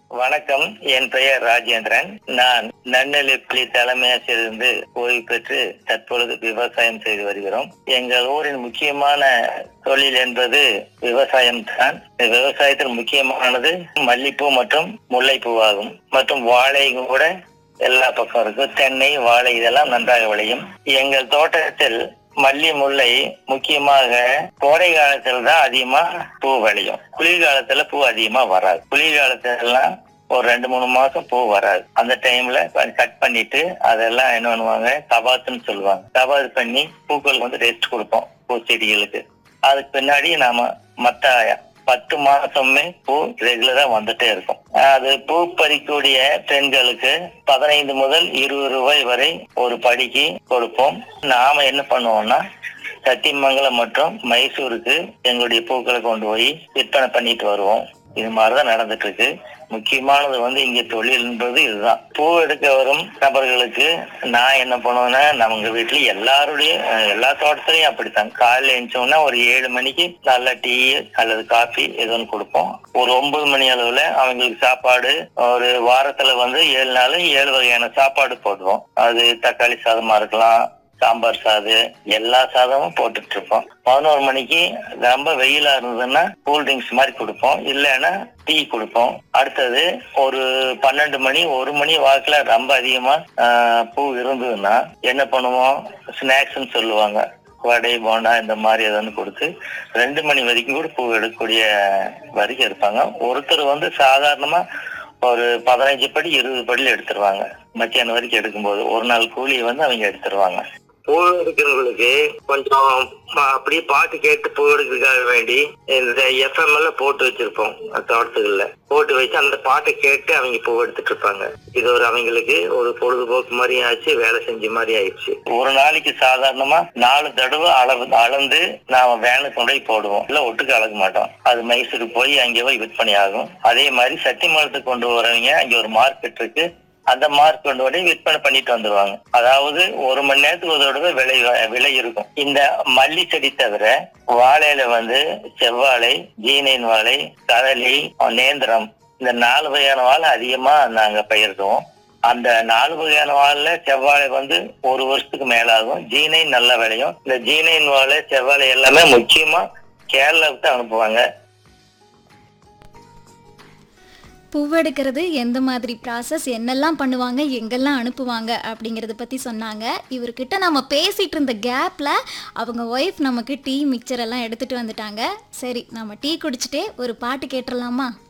வணக்கம் என் பெயர் ராஜேந்திரன் நான் நன்னெல்லிப்பள்ளி தலைமை ஆசிரியரிலிருந்து ஓய்வு பெற்று தற்பொழுது விவசாயம் செய்து வருகிறோம் எங்கள் ஊரின் முக்கியமான தொழில் என்பது விவசாயம் தான் இந்த விவசாயத்தில் முக்கியமானது மல்லிப்பூ மற்றும் முல்லைப்பூவாகும் மற்றும் வாழை கூட எல்லா பக்கம் இருக்கு தென்னை வாழை இதெல்லாம் நன்றாக விளையும் எங்கள் தோட்டத்தில் மல்லி முல்லை முக்கியமாக கோடை காலத்துல தான் அதிகமா பூ விளையும் குளிர்காலத்துல பூ அதிகமா வராது குளிர்காலத்துலாம் ஒரு ரெண்டு மூணு மாசம் பூ வராது அந்த டைம்ல கட் பண்ணிட்டு அதெல்லாம் என்ன பண்ணுவாங்க கபாத்துன்னு சொல்லுவாங்க கபாத் பண்ணி பூக்களுக்கு வந்து ரெஸ்ட் கொடுப்போம் பூச்செடிகளுக்கு அதுக்கு பின்னாடி நாம மத்த பத்து மாசமே பூ ரெகுலரா வந்துட்டே இருக்கும் அது பூ பறிக்கக்கூடிய பெண்களுக்கு பதினைந்து முதல் இருபது ரூபாய் வரை ஒரு படிக்கு கொடுப்போம் நாம என்ன பண்ணுவோம்னா சத்தியமங்கலம் மற்றும் மைசூருக்கு எங்களுடைய பூக்களை கொண்டு போய் விற்பனை பண்ணிட்டு வருவோம் இது மாதிரிதான் நடந்துட்டு இருக்கு முக்கியமானது வந்து இங்க தொழில் என்பது இதுதான் பூ எடுக்க வரும் நபர்களுக்கு நான் என்ன பண்ணுவேன்னா நம்ம வீட்டுல எல்லாருடைய அஹ், எல்லா தோட்டத்திலையும் அப்படித்தான் காலையில எழுந்தோம்னா ஒரு ஏழு மணிக்கு நல்ல டீ அல்லது காஃபி ஏதோ ஒன்று கொடுப்போம் ஒரு ஒன்பது மணி அளவுல அவங்களுக்கு சாப்பாடு ஒரு வாரத்துல வந்து ஏழு நாள் ஏழு வகையான சாப்பாடு போடுவோம் அது தக்காளி சாதமா இருக்கலாம் சாம்பார் சாதம் எல்லா சாதமும் போட்டுட்டு இருப்போம் பதினோரு மணிக்கு ரொம்ப வெயிலா இருந்ததுன்னா கூல் ட்ரிங்க்ஸ் மாதிரி கொடுப்போம் இல்லைன்னா டீ கொடுப்போம் அடுத்தது ஒரு பன்னெண்டு மணி ஒரு மணி வாக்குல ரொம்ப அதிகமா ஆஹ், பூ இருந்ததுன்னா என்ன பண்ணுவோம் ஸ்நாக்ஸ்ன்னு சொல்லுவாங்க வடை போண்டா இந்த மாதிரி எதாவது கொடுத்து ரெண்டு மணி வரைக்கும் கூட பூ எடுக்கக்கூடிய வரைக்கும் இருப்பாங்க ஒருத்தர் வந்து சாதாரணமா ஒரு பதினஞ்சு படி இருபது படியில் எடுத்துருவாங்க மத்தியானம் வரைக்கும் எடுக்கும்போது ஒரு நாள் கூலியை வந்து அவங்க எடுத்துருவாங்க பூ எடுக்கிறவங்களுக்கு கொஞ்சம் ம- அப்படியே பாட்டு கேட்டு பூ எடுக்கிறதுக்காக வேண்டி இந்த எஃப்எம் எல்லாம் போட்டு வச்சிருப்போம் தோட்டத்துக்குள்ள போட்டு வச்சு அந்த பாட்டை கேட்டு அவங்க பூ எடுத்துட்டு இருப்பாங்க இது ஒரு அவங்களுக்கு ஒரு பொழுதுபோக்கு மாதிரி ஆச்சு வேலை செஞ்ச மாதிரி ஆயிடுச்சு ஒரு நாளைக்கு சாதாரணமா நாலு தடவை அளவு அளந்து நாம வேனுக்கு கொண்டு போய் போடுவோம் இல்ல ஒட்டுக்கு அளக்க மாட்டோம் அது மைசூருக்கு போய் அங்கே போய் விற்பனை ஆகும் அதே மாதிரி சத்தியமலத்துக்கு கொண்டு வரவங்க அங்க ஒரு மார்க்கெட் இருக்கு அந்த மார்க் கொண்டு போய் விற்பனை பண்ணிட்டு வந்துருவாங்க அதாவது ஒரு மணி நேரத்துக்கு ஒரு தடவை விலை விலை இருக்கும் இந்த மல்லி செடி தவிர வாழையில வந்து செவ்வாழை ஜீனைன் வாழை கதலி நேந்திரம் இந்த நாலு வகையான வாழை அதிகமா நாங்க பயிரிடுவோம் அந்த நாலு வகையான வாழைல செவ்வாழை வந்து ஒரு வருஷத்துக்கு மேலாகும் ஜீனை நல்ல விளையும் இந்த ஜீனைன் வாழை செவ்வாழை எல்லாமே முக்கியமா கேரளாவுக்கு தான் அனுப்புவாங்க பூவெடுக்கிறது எந்த மாதிரி ப்ராசஸ் என்னெல்லாம் பண்ணுவாங்க எங்கெல்லாம் அனுப்புவாங்க அப்படிங்கிறத பற்றி சொன்னாங்க இவர்கிட்ட நம்ம பேசிகிட்டு இருந்த கேப்பில் அவங்க ஒய்ஃப் நமக்கு டீ மிக்சர் எல்லாம் எடுத்துகிட்டு வந்துட்டாங்க சரி நம்ம டீ குடிச்சிட்டே ஒரு பாட்டு கேட்டுடலாமா